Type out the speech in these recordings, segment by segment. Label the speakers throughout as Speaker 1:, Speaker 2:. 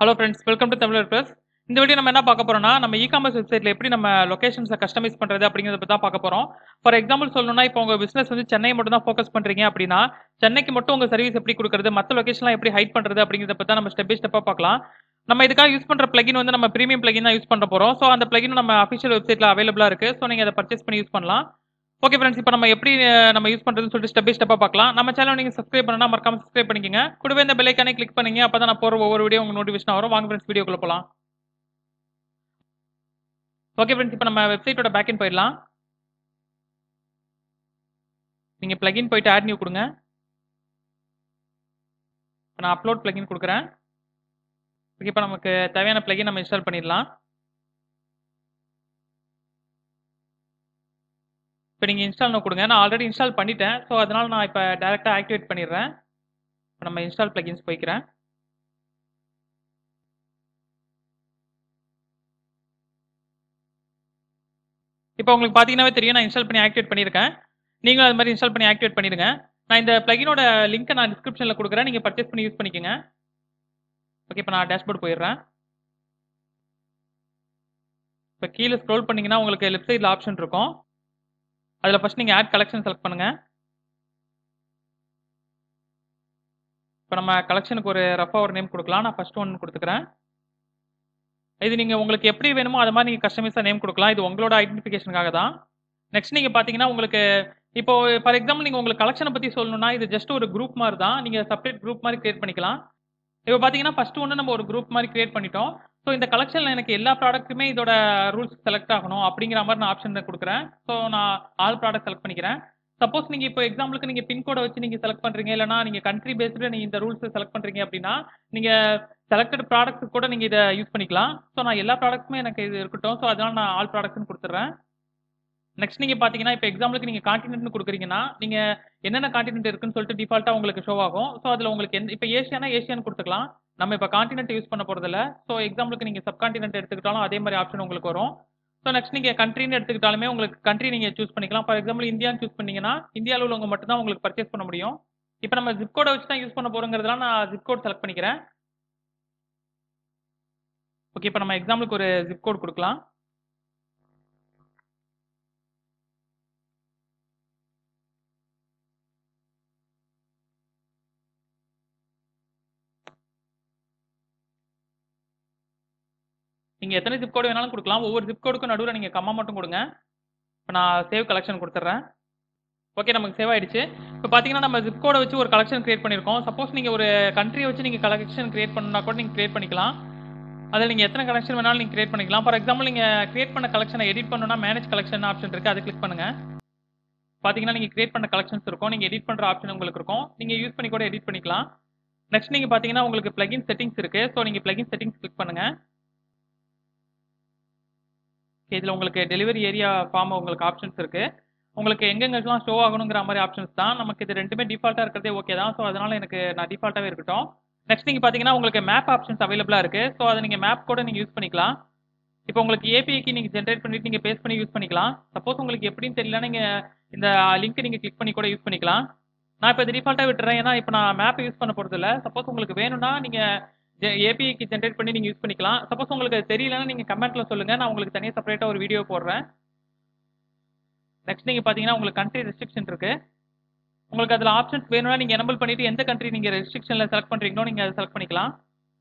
Speaker 1: hello friends welcome to தமிழர் plus இந்த video நம்ம என்ன பார்க்க போறோம்னா நம்ம இ காமர்ஸ் வெப்சைட்ல எப்படி நம்ம லொகேஷன்ஸை கஸ்டமைஸ் பண்றது அப்படிங்கிறத பத்தி தான் பார்க்க போறோம் ஃபார் எக்ஸாம்பிள் சொல்லணும்னா இப்போ உங்க பிசினஸ் வந்து சென்னை மட்டும் தான் ஃபோக்கஸ் பண்றீங்க அப்படின்னா சென்னைக்கு மட்டும் உங்க சர்வீஸ் எப்படி கொடுக்குறது மற்ற லொகேஷன்லாம் எப்படி ஹைட் பண்றது அப்படிங்கிறத பத்தி தான் நம்ம ஸ்டெப் பை ஸ்டெப்பா பார்க்கலாம் நம்ம இதுக்காக யூஸ் பண்ற பிளகின் வந்து நம்ம பிரீமியம் பிளகின் தான் யூஸ் பண்ண போறோம் ஸோ அந்த பிளகின் நம்ம அஃபிஷியல் வெப்சைட்ல அவைலபிளா இருக்கு ஸோ நீங்க அதை பர்ச்சேஸ் பண்ணி யூஸ் பண்ணலாம் ஓகே ஃப்ரெண்ட்ஸ் இப்போ நம்ம எப்படி அஹ், நம்ம யூஸ் பண்றதுன்னு சொல்லிட்டு ஸ்டெப் பை ஸ்டெப்பா பார்க்கலாம் நம்ம சேனல் நீங்க சப்ஸ்கிரைப் பண்ணா மறக்காம சப்ஸ்கிரைப் பண்ணிக்கங்க கூடவே இந்த பெல் ஐக்கானே கிளிக் பண்ணீங்க அப்பதான் நான் போற ஒவ்வொரு வீடியோ உங்களுக்கு நோட்டிஃபிகேஷன் வரும் வாங்க ஃப்ரெண்ட்ஸ் வீடியோக்குள்ள போலாம் ஓகே ஃப்ரெண்ட்ஸ் இப்போ நம்ம வெப்சைட்டோட பேக்கெண்ட் போயிடலாம் நீங்க பிளகின் போயிட்டு ஆட் நியூ கொடுங்க இப்போ நான் அப்லோட் பிளகின் கொடுக்குறேன் ஓகே இப்போ நமக்கு தேவையான பிளகின் நம்ம இன்ஸ்டால் பண்ணிடலாம் இப்போ நீங்கள் இன்ஸ்டால் கொடுங்க நான் ஆல்ரெடி இன்ஸ்டால் பண்ணிட்டேன் ஸோ அதனால நான் இப்போ டேரெக்டாக ஆக்டிவேட் பண்ணிடுறேன் இப்போ நம்ம இன்ஸ்டால் பிளகின்ஸ் போய்க்கிறேன் இப்போ உங்களுக்கு பார்த்தீங்கன்னாவே தெரியும் நான் இன்ஸ்டால் பண்ணி ஆக்டிவேட் பண்ணியிருக்கேன் நீங்களும் அது மாதிரி இன்ஸ்டால் பண்ணி ஆக்டிவேட் பண்ணிடுங்க நான் இந்த பிளகினோட லிங்க்கை நான் டிஸ்கிரிப்ஷனில் கொடுக்குறேன் நீங்கள் பர்ச்சேஸ் பண்ணி யூஸ் பண்ணிக்கோங்க ஓகே இப்போ நான் டேஷ்போர்ட் போயிடுறேன் இப்போ கீழே ஸ்க்ரோல் பண்ணீங்கன்னா உங்களுக்கு லெஃப்ட் சைடில் ஆப்ஷன் இருக்கும் அதில் ஃபர்ஸ்ட் நீங்கள் ஆட் கலெக்ஷன் செலக்ட் பண்ணுங்க இப்போ நம்ம கலெக்ஷனுக்கு ஒரு ரஃபாக ஒரு நேம் கொடுக்கலாம் நான் ஃபர்ஸ்ட் ஒன் கொடுத்துக்கிறேன் இது நீங்கள் உங்களுக்கு எப்படி வேணுமோ அது மாதிரி நீங்கள் கஸ்டமைஸாக நேம் கொடுக்கலாம் இது உங்களோட ஐடென்டிஃபிகேஷனுக்காக தான் நெக்ஸ்ட் நீங்கள் பார்த்தீங்கன்னா உங்களுக்கு இப்போ ஃபார் எக்ஸாம்பிள் நீங்கள் உங்களுக்கு கலெக்ஷனை பற்றி சொல்லணும்னா இது ஜஸ்ட் ஒரு குரூப் மாதிரி தான் நீங்கள் செப்பரேட் குரூப் மாதிரி கிரியேட் பண்ணிக்கலாம் இப்போ பார்த்தீங்கன்னா ஃபர்ஸ்ட் ஒன்று நம்ம ஒரு குரூப் மாதிரி கிரியேட் பண்ணிட்டோம் ஸோ இந்த கலெக்ஷனில் எனக்கு எல்லா ப்ராடக்ட்டுமே இதோட ரூல்ஸ் செலக்ட் ஆகணும் அப்படிங்கிற மாதிரி நான் ஆப்ஷன் கொடுக்குறேன் ஸோ நான் ஆல் ப்ராடக்ட் செலக்ட் பண்ணிக்கிறேன் சப்போஸ் நீங்கள் இப்போ எக்ஸாம்பிளுக்கு நீங்கள் பின்கோடை வச்சு நீங்கள் செலக்ட் பண்ணுறீங்க இல்லைனா நீங்கள் கண்ட்ரி பேஸ்டு நீங்கள் இந்த ரூல்ஸ் செலக்ட் பண்ணுறீங்க அப்படின்னா நீங்கள் செலக்டட் ப்ராடக்ட்ஸ் கூட நீங்கள் இதை யூஸ் பண்ணிக்கலாம் ஸோ நான் எல்லா ப்ராடக்ட்டுமே எனக்கு இது இருக்கட்டும் ஸோ அதனால நான் ஆல் ப்ராடக்ட்னு கொடுத்துட்றேன் நெக்ஸ்ட் நீங்கள் பார்த்தீங்கன்னா இப்போ எக்ஸாம்பிளுக்கு நீங்கள் காண்டினென்ட்னு கொடுக்குறீங்கன்னா நீங்கள் என்னென்ன காண்டினென்ட் இருக்குன்னு சொல்லிட்டு டிஃபால்ட்டாக உங்களுக்கு ஷோ ஆகும் ஸோ அதில் உங்களுக்கு எந்த இப்போ ஏஷியானா ஏஷியான்னு கொடுத்துக்கலாம் நம்ம இப்போ காண்டினென்ட் யூஸ் பண்ண போகிறதில்ல ஸோ எக்ஸாம்பிளுக்கு நீங்கள் சப் காண்டினென்ட் எடுத்துக்கிட்டாலும் அதே மாதிரி ஆப்ஷன் உங்களுக்கு வரும் ஸோ நெக்ஸ்ட் நீங்கள் கண்ட்ரின்னு எடுத்துக்கிட்டாலுமே உங்களுக்கு கண்ட்ரி நீங்கள் சூஸ் பண்ணிக்கலாம் ஃபார் எக்ஸாம்பிள் இந்தியான்னு சூஸ் பண்ணீங்கன்னா இந்தியாவில் உள்ளவங்க மட்டும் தான் உங்களுக்கு பர்ச்சேஸ் பண்ண முடியும் இப்போ நம்ம ஜிப் கோடை வச்சு தான் யூஸ் பண்ண போகிறோங்கிறதுலாம் நான் ஜிப் கோட் செலக்ட் பண்ணிக்கிறேன் ஓகே இப்போ நம்ம எக்ஸாம்பிளுக்கு ஒரு ஜிப் கோட் கொடுக்கலாம் நீங்கள் எத்தனை ஜிப் கோடு வேணாலும் கொடுக்கலாம் ஒவ்வொரு ஜிப் கோடுக்கும் நடுவில் நீங்கள் கம்மா மட்டும் கொடுங்க இப்போ நான் சேவ் கலெக்ஷன் கொடுத்துட்றேன் ஓகே நமக்கு சேவ் ஆயிடுச்சு இப்போ பார்த்தீங்கன்னா நம்ம ஜிப் கோடை வச்சு ஒரு கலெக்ஷன் கிரியேட் பண்ணியிருக்கோம் சப்போஸ் நீங்கள் ஒரு கண்ட்ரியை வச்சு நீங்கள் கலெக்ஷன் கிரியேட் பண்ணா கூட நீங்கள் கிரியேட் பண்ணிக்கலாம் அதில் நீங்கள் எத்தனை கலெக்ஷன் வேணாலும் நீங்கள் கிரியேட் பண்ணிக்கலாம் ஃபார் எக்ஸாம்பிள் நீங்கள் கிரியேட் பண்ண கலெக்ஷனை எடிட் பண்ணணும்னா மேனேஜ் கலெக்ஷன் ஆப்ஷன் இருக்குது அதை கிளிக் பண்ணுங்கள் பார்த்தீங்கன்னா நீங்கள் கிரியேட் பண்ண கலெக்ஷன்ஸ் இருக்கும் நீங்கள் எடிட் பண்ணுற ஆப்ஷன் உங்களுக்கு இருக்கும் நீங்கள் யூஸ் பண்ணி கூட எடிட் பண்ணிக்கலாம் நெக்ஸ்ட் நீங்கள் பார்த்தீங்கன்னா உங்களுக்கு பிளகின் செட்டிங்ஸ் இருக்குது ஸோ நீங்கள் பிளகின் செட்டிங்ஸ் கிளிக் பண்ணுங்கள் இதில் உங்களுக்கு டெலிவரி ஏரியா ஃபார்ம் உங்களுக்கு ஆப்ஷன்ஸ் இருக்கு உங்களுக்கு எங்கெங்கெல்லாம் ஷோ ஆகணுங்கிற மாதிரி ஆப்ஷன்ஸ் தான் நமக்கு இது ரெண்டுமே டிஃபால்ட்டாக இருக்கிறதே ஓகே தான் ஸோ அதனால எனக்கு நான் டிஃபால்ட்டாகவே இருக்கட்டும் நெக்ஸ்ட் நீங்கள் பார்த்தீங்கன்னா உங்களுக்கு மேப் ஆப்ஷன்ஸ் அவைலபிளாக இருக்கு ஸோ அதை நீங்கள் மேப் கூட நீங்கள் யூஸ் பண்ணிக்கலாம் இப்போ உங்களுக்கு ஏபிஐக்கு நீங்கள் ஜென்ரேட் பண்ணிட்டு நீங்கள் பேஸ் பண்ணி யூஸ் பண்ணிக்கலாம் சப்போஸ் உங்களுக்கு எப்படின்னு தெரியல நீங்கள் இந்த லிங்க் நீங்கள் கிளிக் பண்ணி கூட யூஸ் பண்ணிக்கலாம் நான் இப்போ இது டிஃபால்ட்டாக விட்டுறேன் ஏன்னா இப்போ நான் மேப் யூஸ் பண்ண போகிறது இல்லை சப்போஸ் உங்களுக்கு வேணும்னா நீங்கள் ஏபிஐக்கு ஜென்ரேட் பண்ணி நீங்கள் யூஸ் பண்ணிக்கலாம் சப்போஸ் உங்களுக்கு அது தெரியலன்னா நீங்கள் கமெண்ட்டில் சொல்லுங்கள் நான் உங்களுக்கு தனியாக செப்பரேட்டாக ஒரு வீடியோ போடுறேன் நெக்ஸ்ட் நீங்கள் பார்த்தீங்கன்னா உங்களுக்கு கண்ட்ரி ரெஸ்ட்ரிக்ஷன் இருக்குது உங்களுக்கு அதில் ஆப்ஷன்ஸ் வேணும்னா நீங்கள் எனபிள் பண்ணிவிட்டு எந்த கண்ட்ரி நீங்கள் ரெஸ்ட்ரிக்ஷனில் செலக்ட் பண்ணுறீங்களோ நீங்கள் அதை செலக்ட் பண்ணிக்கலாம்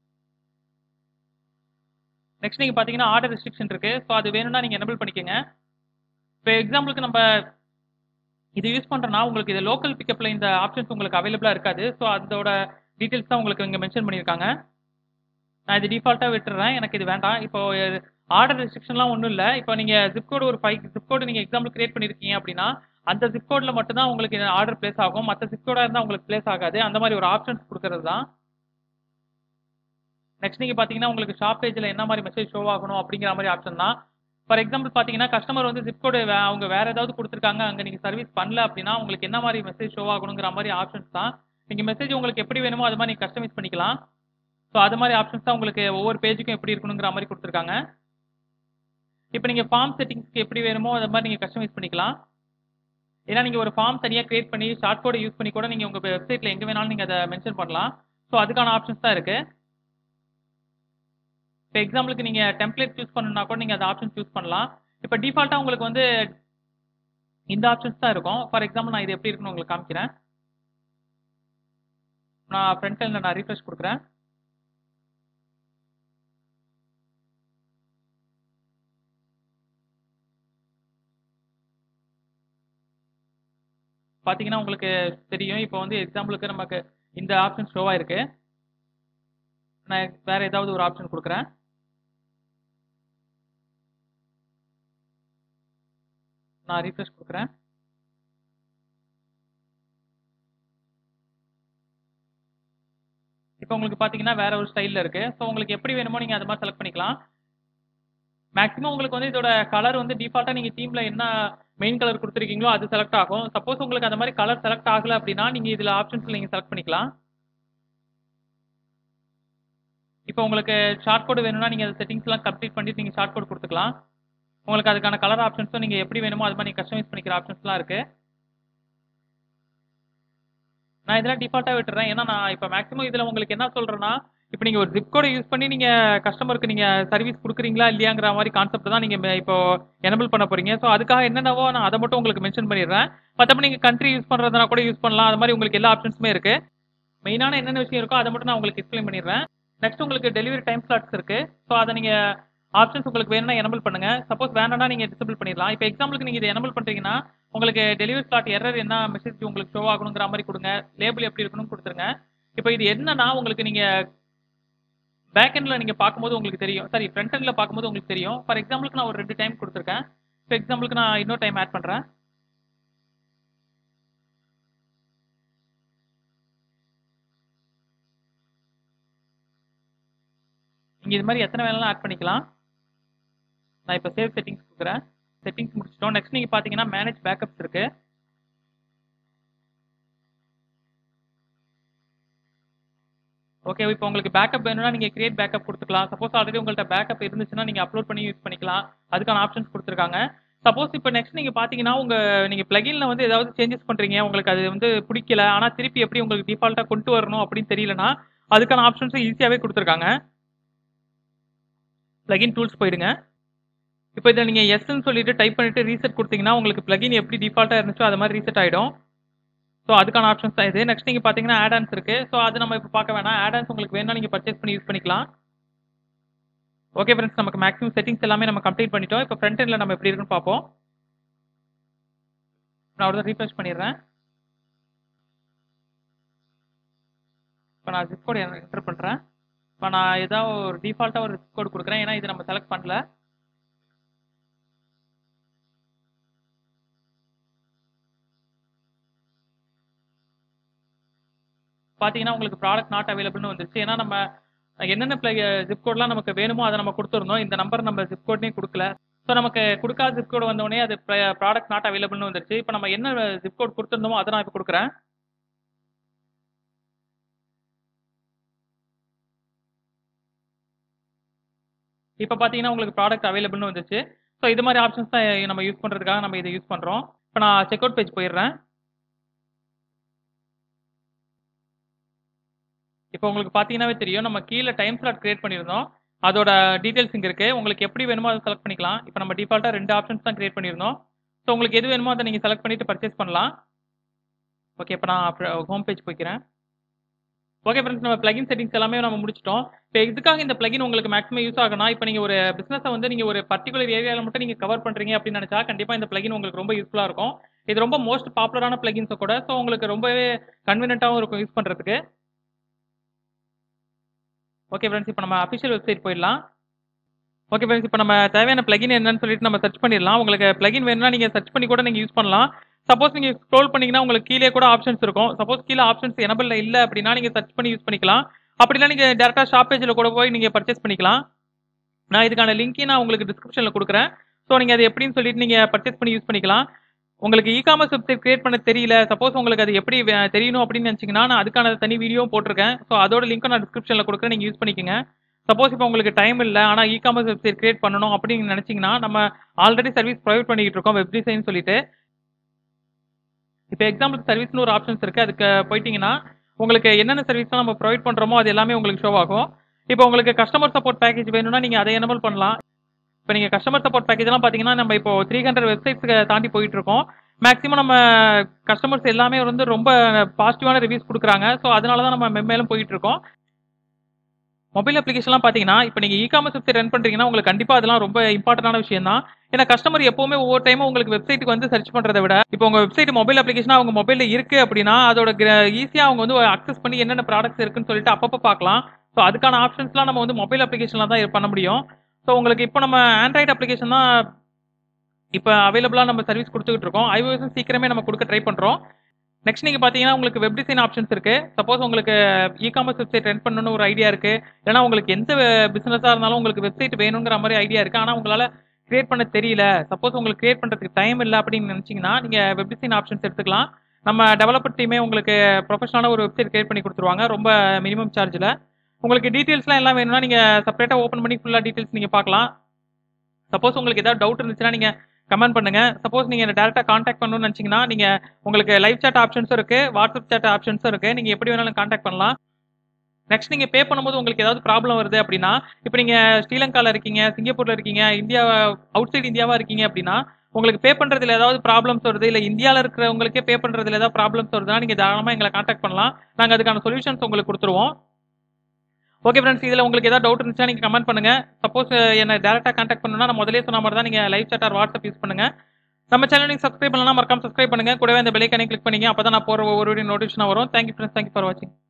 Speaker 1: நெக்ஸ்ட் நீங்கள் பார்த்தீங்கன்னா ஆர்டர் ரெஸ்ட்ரிக்ஷன் இருக்குது ஸோ அது வேணும்னா நீங்கள் எனபிள் பண்ணிக்கோங்க இப்போ எக்ஸாம்பிளுக்கு நம்ம இது யூஸ் பண்ணுறோன்னா உங்களுக்கு இது லோக்கல் பிக்கப்பில் இந்த ஆப்ஷன்ஸ் உங்களுக்கு அவைலபிளாக இருக்காது ஸோ அதோட டீட்டெயில்ஸ் தான் உங்களுக்கு இங்கே மென்ஷன் பண்ணியிருக்காங்க நான் இது டிஃபால்ட்டாக விட்டுறேன் எனக்கு இது வேண்டாம் இப்போ ஆர்டர் ரெஸ்ட்ரிக்ஷன்லாம் ஒன்றும் இல்லை இப்போ நீங்கள் ஜிப் கோடு ஒரு ஃபைவ் ஜிப் கோடு நீங்கள் எக்ஸாம்பிள் கிரியேட் பண்ணியிருக்கீங்க அப்படின்னா அந்த ஜிப் கோடில் மட்டும்தான் உங்களுக்கு ஆர்டர் பிளேஸ் ஆகும் மற்ற ஜிப் கோடாக இருந்தால் உங்களுக்கு பிளேஸ் ஆகாது அந்த மாதிரி ஒரு ஆப்ஷன்ஸ் கொடுக்கறது தான் நெக்ஸ்ட் நீங்கள் பார்த்தீங்கன்னா உங்களுக்கு ஷாப் பேஜில் என்ன மாதிரி மெசேஜ் ஷோ ஆகணும் அப்படிங்கிற மாதிரி ஆப்ஷன் தான் ஃபார் எக்ஸாம்பிள் பார்த்தீங்கன்னா கஸ்டமர் வந்து ஜிப் கோடு அவங்க வேற ஏதாவது கொடுத்துருக்காங்க அங்கே நீங்கள் சர்வீஸ் பண்ணல அப்படின்னா உங்களுக்கு என்ன மாதிரி மெசேஜ் ஷோ ஆகணுங்கிற மாதிரி ஆப்ஷன்ஸ் தான் நீங்கள் மெசேஜ் உங்களுக்கு எப்படி வேணுமோ அது மாதிரி நீங்கள் கஸ்டமைஸ் பண்ணிக்கலாம் ஸோ அது மாதிரி ஆப்ஷன்ஸ் தான் உங்களுக்கு ஒவ்வொரு பேஜுக்கும் எப்படி இருக்கணுங்கிற மாதிரி கொடுத்துருக்காங்க இப்போ நீங்கள் ஃபார்ம் செட்டிங்ஸ்க்கு எப்படி வேணுமோ அது மாதிரி நீங்கள் கஸ்டமைஸ் பண்ணிக்கலாம் ஏன்னா நீங்கள் ஒரு ஃபார்ம் தனியாக கிரியேட் பண்ணி ஷார்ட் கோடை யூஸ் பண்ணி கூட நீங்கள் உங்கள் வெப்சைட்டில் எங்கே வேணாலும் நீங்கள் அதை மென்ஷன் பண்ணலாம் ஸோ அதுக்கான ஆப்ஷன்ஸ் தான் இருக்குது இப்போ எக்ஸாம்பிளுக்கு நீங்கள் டெம்ப்ளேட் சூஸ் பண்ணணும்னா கூட நீங்கள் அந்த ஆப்ஷன் சூஸ் பண்ணலாம் இப்போ டிஃபால்ட்டாக உங்களுக்கு வந்து இந்த ஆப்ஷன்ஸ் தான் இருக்கும் ஃபார் எக்ஸாம்பிள் நான் இது எப்படி இருக்குன்னு உங்களுக்கு காமிக்கிறேன் நான் ஃப்ரண்ட் எண்டில் நான் ரீஃப்ரெஷ் கொடுக்குறேன் பார்த்தீங்கன்னா உங்களுக்கு தெரியும் இப்போ வந்து எக்ஸாம்பிளுக்கு நமக்கு இந்த ஆப்ஷன் ஷோவாக இருக்கு நான் வேற ஏதாவது ஒரு ஆப்ஷன் கொடுக்குறேன் நான் ரீஃப்ரெஷ் கொடுக்குறேன் இப்போ உங்களுக்கு பார்த்தீங்கன்னா வேற ஒரு ஸ்டைலில் இருக்கு ஸோ உங்களுக்கு எப்படி வேணுமோ நீங்கள் அது மாதிரி செலக்ட் பண்ணிக்கலாம் மேக்ஸிமம் உங்களுக்கு வந்து இதோட கலர் வந்து டிஃபால்ட்டாக நீங்கள் தீமில் என்ன மெயின் கலர் கொடுத்துருக்கீங்களோ அது செலக்ட் ஆகும் சப்போஸ் உங்களுக்கு அந்த மாதிரி கலர் செலக்ட் ஆகல அப்படின்னா நீங்கள் இதில் ஆப்ஷன்ஸில் நீங்கள் செலக்ட் பண்ணிக்கலாம் இப்போ உங்களுக்கு ஷார்ட் கோடு வேணும்னா நீங்கள் செட்டிங்ஸ்லாம் கம்ப்ளீட் பண்ணிட்டு நீங்கள் ஷார்ட் கோட் கொடுத்துக்கலாம் உங்களுக்கு அதுக்கான கலர் ஆப்ஷன்ஸும் நீங்கள் எப்படி வேணுமோ அது மாதிரி கஸ்டமைஸ் பண்ணிக்கிற ஆப்ஷன்ஸ்லாம் இருக்குது நான் இதெல்லாம் டிஃபால்ட்டாக விட்டுறேன் ஏன்னா நான் இப்போ மேக்ஸிமம் இதில் உங்களுக்கு என்ன சொல்கிறேன்னா இப்போ நீங்கள் ஒரு ஜிப் கோடை யூஸ் பண்ணி நீங்கள் கஸ்டமருக்கு நீங்கள் சர்வீஸ் கொடுக்குறீங்களா இல்லையாங்கிற மாதிரி கான்செப்ட் தான் நீங்கள் இப்போ எனபிள் பண்ண போறீங்க ஸோ அதுக்காக என்னென்னவோ நான் அதை மட்டும் உங்களுக்கு மென்ஷன் பண்ணிடுறேன் மற்றபடி நீங்கள் கண்ட்ரி யூஸ் பண்ணுறதுனா கூட யூஸ் பண்ணலாம் அது மாதிரி உங்களுக்கு எல்லா ஆப்ஷன்ஸுமே இருக்கு மெயினான என்னென்ன விஷயம் இருக்கோ அதை மட்டும் நான் உங்களுக்கு எக்ஸ்பிளைன் பண்ணிடுறேன் நெக்ஸ்ட் உங்களுக்கு டெலிவரி டைம் ஸ்லாட்ஸ் இருக்கு ஸோ அதை நீங்கள் ஆப்ஷன்ஸ் உங்களுக்கு வேணும்னா எனபிள் பண்ணுங்க சப்போஸ் வேணும்னா நீங்கள் டிசபிள் பண்ணிடலாம் இப்போ எக்ஸாம்பிளுக்கு நீங்கள் இதை எனபிள் பண்ணுறீங்கன்னா உங்களுக்கு டெலிவரி ஸ்லாட் எரர் என்ன மெசேஜ் உங்களுக்கு ஷோ ஆகணுங்கிற மாதிரி கொடுங்க லேபிள் எப்படி இருக்கணும்னு கொடுத்துருங்க இப்போ இது என்னன்னா உங்களுக்கு நீங்கள் பேக் எண்டில் நீங்கள் பார்க்கும்போது உங்களுக்கு தெரியும் சாரி ஃப்ரண்ட் எண்டில் பார்க்கும்போது உங்களுக்கு தெரியும் ஃபார் எக்ஸாம்பிளுக்கு நான் ஒரு ரெண்டு டைம் கொடுத்துருக்கேன் இப்போ எக்ஸாம்பிளுக்கு நான் இன்னொரு டைம் ஆட் பண்ணுறேன் நீங்கள் இது மாதிரி எத்தனை வேணாலும் ஆட் பண்ணிக்கலாம் நான் இப்போ சேவ் செட்டிங்ஸ் கொடுக்குறேன் செட்டிங்ஸ் முடிச்சிட்டோம் நெக்ஸ்ட் நீங்கள் பார்த்தீங்கன்னா மேனேஜ் பேக்கப்ஸ் இருக்கு ஓகே இப்போ உங்களுக்கு பேக்கப் வேணும்னா நீங்கள் கிரியேட் பேக்கப் கொடுத்துக்கலாம் சப்போஸ் ஆல்ரெடி உங்கள்கிட்ட பேக்கப் இருந்துச்சுன்னா நீங்கள் அப்லோட் பண்ணி யூஸ் பண்ணிக்கலாம் அதுக்கான ஆப்ஷன்ஸ் கொடுத்துருக்காங்க சப்போஸ் இப்போ நெக்ஸ்ட் நீங்கள் பார்த்தீங்கன்னா உங்கள் நீங்கள் பிளகின்ல வந்து ஏதாவது சேஞ்சஸ் பண்ணுறீங்க உங்களுக்கு அது வந்து பிடிக்கல ஆனால் திருப்பி எப்படி உங்களுக்கு டிஃபால்ட்டாக கொண்டு வரணும் அப்படின்னு தெரியலனா அதுக்கான ஆப்ஷன்ஸும் ஈஸியாகவே கொடுத்துருக்காங்க பிளகின் டூல்ஸ் போயிடுங்க இப்போ இதை நீங்கள் எஸ்ன்னு சொல்லிட்டு டைப் பண்ணிட்டு ரீசெட் கொடுத்தீங்கன்னா உங்களுக்கு பிளகின் எப்படி டிஃபால்ட்டாக இருந்துச்சோ அது மாதிரி ரீசெட் ஆகிடும் ஸோ அதுக்கான ஆப்ஷன்ஸ் தான் இது நெக்ஸ்ட் நீங்கள் பார்த்தீங்கன்னா ஆட் ஆன்ஸ் இருக்கு ஸோ அது நம்ம இப்போ பார்க்க வேணாம் ஆட் ஆன்ஸ் உங்களுக்கு வேணா நீங்கள் பர்ச்சேஸ் பண்ணி யூஸ் பண்ணிக்கலாம் ஓகே ஃப்ரெண்ட்ஸ் நமக்கு மேக்ஸிமம் செட்டிங்ஸ் எல்லாமே நம்ம கம்ப்ளீட் பண்ணிட்டோம் இப்போ ஃப்ரண்ட் எண்டில் நம்ம எப்படி இருக்குன்னு பார்ப்போம் நான் ஒரு ரீஃப்ரெஷ் பண்ணிடுறேன் இப்போ நான் ஜிப் கோட் என்டர் பண்ணுறேன் இப்போ நான் ஏதாவது ஒரு டிஃபால்ட்டாக ஒரு ஜிப் கோட் கொடுக்குறேன் ஏன்னா இது நம்ம செலக்ட் பண்ணல பார்த்தீங்கன்னா உங்களுக்கு ப்ராடக்ட் நாட் அவைலபிள்னு வந்துருச்சு ஏன்னா நம்ம என்னென்ன பிளே ஜிப் கோட்லாம் நமக்கு வேணுமோ அதை நம்ம கொடுத்துருந்தோம் இந்த நம்பர் நம்ம ஜிப் கோட்னே கொடுக்கல ஸோ நமக்கு கொடுக்காத ஜிப் கோட் வந்தோடனே அது ப்ராடக்ட் நாட் அவைலபிள்னு வந்துருச்சு இப்போ நம்ம என்ன ஜிப் கோட் கொடுத்துருந்தோமோ அதை நான் இப்போ கொடுக்குறேன் இப்போ பார்த்தீங்கன்னா உங்களுக்கு ப்ராடக்ட் அவைலபிள்னு வந்துச்சு ஸோ இது மாதிரி ஆப்ஷன்ஸ் தான் நம்ம யூஸ் பண்ணுறதுக்காக நம்ம இதை யூஸ் பண்ணுறோம் இப்போ நான் செக் அவுட் பேஜ் போயிடுறேன் இப்போ உங்களுக்கு பார்த்தீங்கன்னாவே தெரியும் நம்ம கீழே டைம் ஸ்லாட் கிரியேட் பண்ணியிருந்தோம் அதோட டீடைல்ஸ் இங்கே இருக்குது உங்களுக்கு எப்படி வேணுமோ அதை செலக்ட் பண்ணிக்கலாம் இப்போ நம்ம டிஃபால்ட்டாக ரெண்டு ஆப்ஷன்ஸ் தான் கிரியேட் பண்ணியிருந்தோம் ஸோ உங்களுக்கு எது வேணுமோ அதை நீங்கள் செலக்ட் பண்ணிட்டு பர்ச்சேஸ் பண்ணலாம் ஓகே இப்போ நான் ஹோம் பேஜ் போய்க்கிறேன் ஓகே ஃப்ரெண்ட்ஸ் நம்ம பிளகின் செட்டிங்ஸ் எல்லாமே நம்ம முடிச்சிட்டோம் இப்போ எதுக்காக இந்த பிளகின் உங்களுக்கு மேக்ஸிமம் யூஸ் ஆகுனா இப்போ நீங்கள் ஒரு பிஸ்னஸை வந்து நீங்கள் ஒரு பர்டிகுலர் ஏரியாவில் மட்டும் நீங்கள் கவர் பண்ணுறீங்க அப்படின்னு நினச்சா கண்டிப்பாக இந்த பிளகின் உங்களுக்கு ரொம்ப யூஸ்ஃபுல்லாக இருக்கும் இது ரொம்ப மோஸ்ட் பாப்புலரான பிளகின்ஸை கூட ஸோ உங்களுக்கு ரொம்பவே கன்வீனியன்ட்டாகவும் இருக்கும் யூஸ் பண்ணுறதுக்கு ஓகே ஃப்ரெண்ட்ஸ் இப்போ நம்ம அஃபிஷியல் வெப்சைட் போயிடலாம் ஓகே ஃப்ரெண்ட்ஸ் இப்போ நம்ம தேவையான பிளகின் என்னன்னு சொல்லிட்டு நம்ம சர்ச் பண்ணிடலாம் உங்களுக்கு பிளகின் வேணும்னா நீங்கள் சர்ச் பண்ணி கூட நீங்கள் யூஸ் பண்ணலாம் சப்போஸ் நீங்கள் ஸ்க்ரோல் பண்ணீங்கன்னா உங்களுக்கு கீழே கூட ஆப்ஷன்ஸ் இருக்கும் சப்போஸ் கீழே ஆப்ஷன்ஸ் எனபிள் இல்லை அப்படின்னா நீங்கள் சர்ச் பண்ணி யூஸ் பண்ணிக்கலாம் அப்படின்னா நீங்கள் டேரெக்டாக ஷாப் பேஜில் கூட போய் நீங்கள் பர்ச்சேஸ் பண்ணிக்கலாம் நான் இதுக்கான லிங்க்கையும் நான் உங்களுக்கு டிஸ்கிரிப்ஷனில் கொடுக்குறேன் ஸோ நீங்கள் அது எப்படின்னு சொல்லிட்டு நீங்கள் பர்ச்சேஸ் பண்ணி யூஸ் பண்ணிக்கலாம் உங்களுக்கு இ காமர்ஸ் வெப்சைட் கிரியேட் பண்ண தெரியல சப்போஸ் உங்களுக்கு அது எப்படி வே- தெரியணும் அப்படின்னு நினச்சிங்கன்னா நான் அதுக்கான தனி வீடியோ போட்டிருக்கேன் ஸோ அதோட லிங்க்கும் நான் டிஸ்கிரிப்ஷனில் கொடுக்குறேன் நீங்கள் யூஸ் பண்ணிக்கோங்க சப்போஸ் இப்போ உங்களுக்கு டைம் இல்லை ஆனால் இ காமர்ஸ் வெப்சைட் கிரியேட் பண்ணணும் அப்படின்னு நினச்சிங்கன்னா நம்ம ஆல்ரெடி சர்வீஸ் ப்ரொவைட் பண்ணிக்கிட்டு இருக்கோம் வெப் டிசைன் சொல்லிட்டு இப்போ எக்ஸாம்பிள் சர்வீஸ்னு ஒரு ஆப்ஷன்ஸ் இருக்குது அதுக்கு போயிட்டீங்கன்னா உங்களுக்கு என்னென்ன சர்வீஸ்லாம் நம்ம ப்ரொவைட் பண்ணுறோமோ அது எல்லாமே உங்களுக்கு ஷோ ஆகும் இப்போ உங்களுக்கு கஸ்டமர் சப்போர்ட் பேக்கேஜ் வேணும்னா நீங்க அதை எனபிள் பண்ணலாம் இப்போ நீங்க கஸ்டமர் சப்போர்ட் பேக்கேஜ்லாம் பாத்தீங்கன்னா நம்ம இப்போ த்ரீ ஹண்ட்ரட் வெப்சைட்ஸ்க்கு தாண்டி போயிட்டு இருக்கோம் மேக்ஸிமம் நம்ம கஸ்டமர்ஸ் எல்லாமே வந்து ரொம்ப பாசிட்டிவான ரிவ்யூஸ் கொடுக்குறாங்க ஸோ அதனால தான் நம்ம மெம்மேலும் போயிட்டு இருக்கோம் மொபைல் அப்ளிகேஷன்லாம் பார்த்தீங்கன்னா இப்போ நீங்கள் இ காமர்ஸ் வெப்சைட் ரன் பண்ணுறீங்கன்னா உங்களுக்கு கண்டிப்பாக அதெல்லாம் ரொம்ப இம்பார்ட்டன்டான விஷயம் தான் ஏன்னா கஸ்டமர் எப்பவுமே ஒவ்வொரு டைமும் உங்களுக்கு வெப்சைட்டுக்கு வந்து சர்ச் பண்ணுறதை விட இப்போ உங்கள் வெப்சைட் மொபைல் அப்ளிகேஷன் அவங்க மொபைலில் இருக்கு அப்படின்னா அதோட ஈஸியாக அவங்க வந்து அக்சஸ் பண்ணி என்னென்ன ப்ராடக்ட்ஸ் இருக்குன்னு சொல்லிட்டு அப்பப்போ பார்க்கலாம் ஸோ அதுக்கான ஆப்ஷன்ஸ்லாம் நம்ம வந்து மொபைல் அப்ளிகேஷனில் தான் பண்ண முடியும் ஸோ உங்களுக்கு இப்போ நம்ம ஆண்ட்ராய்டு அப்ளிகேஷன் தான் இப்போ அவைலபிளாக நம்ம சர்வீஸ் கொடுத்துக்கிட்டு இருக்கோம் ஐஓஎஸும் சீக்கிரமே நம்ம கொடுக்க ட்ரை பண்ணுறோம் நெக்ஸ்ட் நீங்கள் பார்த்தீங்கன்னா உங்களுக்கு வெப் டிசைன் ஆப்ஷன்ஸ் இருக்கு சப்போஸ் உங்களுக்கு இ காமர்ஸ் வெப்சைட் ரன் பண்ணணும்னு ஒரு ஐடியா இருக்கு இல்லைனா உங்களுக்கு எந்த பிசினஸாக இருந்தாலும் உங்களுக்கு வெப்சைட் வேணுங்கிற மாதிரி ஐடியா இருக்கு ஆனால் உங்களால் கிரியேட் பண்ண தெரியல சப்போஸ் உங்களுக்கு கிரியேட் பண்ணுறதுக்கு டைம் இல்லை அப்படின்னு நினச்சிங்கன்னா நீங்கள் வெப் டிசைன் ஆப்ஷன்ஸ் எடுத்துக்கலாம் நம்ம டெவலப்பர் டீமே உங்களுக்கு ப்ரொஃபஷனலான ஒரு வெப்சைட் கிரியேட் பண்ணி கொடுத்துருவாங்க ரொம்ப மினிமம் சார்ஜில் உங்களுக்கு டீட்டெயில்ஸ்லாம் எல்லாம் வேணும்னா நீங்கள் செப்பரேட்டாக ஓப்பன் பண்ணி ஃபுல்லாக டீட்டெயில்ஸ் நீங்கள் பார்க்கலாம் சப்போஸ் உங்களுக்கு ஏதாவது டவுட் இருந்துச்சுன்னா நீங்கள் கமெண்ட் பண்ணுங்க சப்போஸ் நீங்க டேரக்டா காண்டாக்ட் பண்ணணும்னு நினைச்சீங்கன்னா நீங்க உங்களுக்கு லைவ் சாட் ஆப்ஷன்ஸும் இருக்கு வாட்ஸ்அப் சாட் ஆப்ஷன்ஸும் இருக்கு நீங்க எப்படி வேணாலும் காண்டாக்ட் பண்ணலாம் நெக்ஸ்ட் நீங்க பே பண்ணும்போது உங்களுக்கு ஏதாவது ப்ராப்ளம் வருது அப்படின்னா இப்போ நீங்க ஸ்ரீலங்கால இருக்கீங்க சிங்கப்பூர்ல இருக்கீங்க இந்தியா அவுட் சைடு இந்தியாவா இருக்கீங்க அப்படின்னா உங்களுக்கு பே பண்றதுல ஏதாவது ப்ராப்ளம்ஸ் வருது இல்ல இந்தியால இருக்கிறவங்களுக்கே பே பண்றதுல ஏதாவது ப்ராப்ளம்ஸ் வருதுன்னா நீங்க தாராளமா எங்களை காண்டாக்ட் பண்ணலாம் நாங்க அதுக்கான சொல்யூஷன்ஸ் உங்களுக்கு கொடுத்துருவோம் ஓகே ஃப்ரெண்ட்ஸ் இதில் உங்களுக்கு ஏதாவது டவுட் இருந்துச்சுன்னா நீங்கள் கமெண்ட் பண்ணுங்க சப்போஸ் என்ன டேரெக்டாக காண்டாக்ட் பண்ணணும்னா நான் முதலே சொன்ன மாதிரி தான் நீங்கள் live chat or WhatsApp use பண்ணுங்க நம்ம சேனல் நீங்கள் சப்ஸ்கிரைப் பண்ணலாம் மறக்காம சப்ஸ்கிரைப் பண்ணுங்க கூடவே அந்த பெல்லைக்கானே கிளிக் பண்ணிங்க அப்போ தான் நான் போகிற ஒவ்வொரு வீடியோ நோட்டிஃபிகேஷன் வரும் தேங்க்யூ ஃப்ரெண்ட்ஸ் தேங்க்யூ ஃபார் வாட்சிங்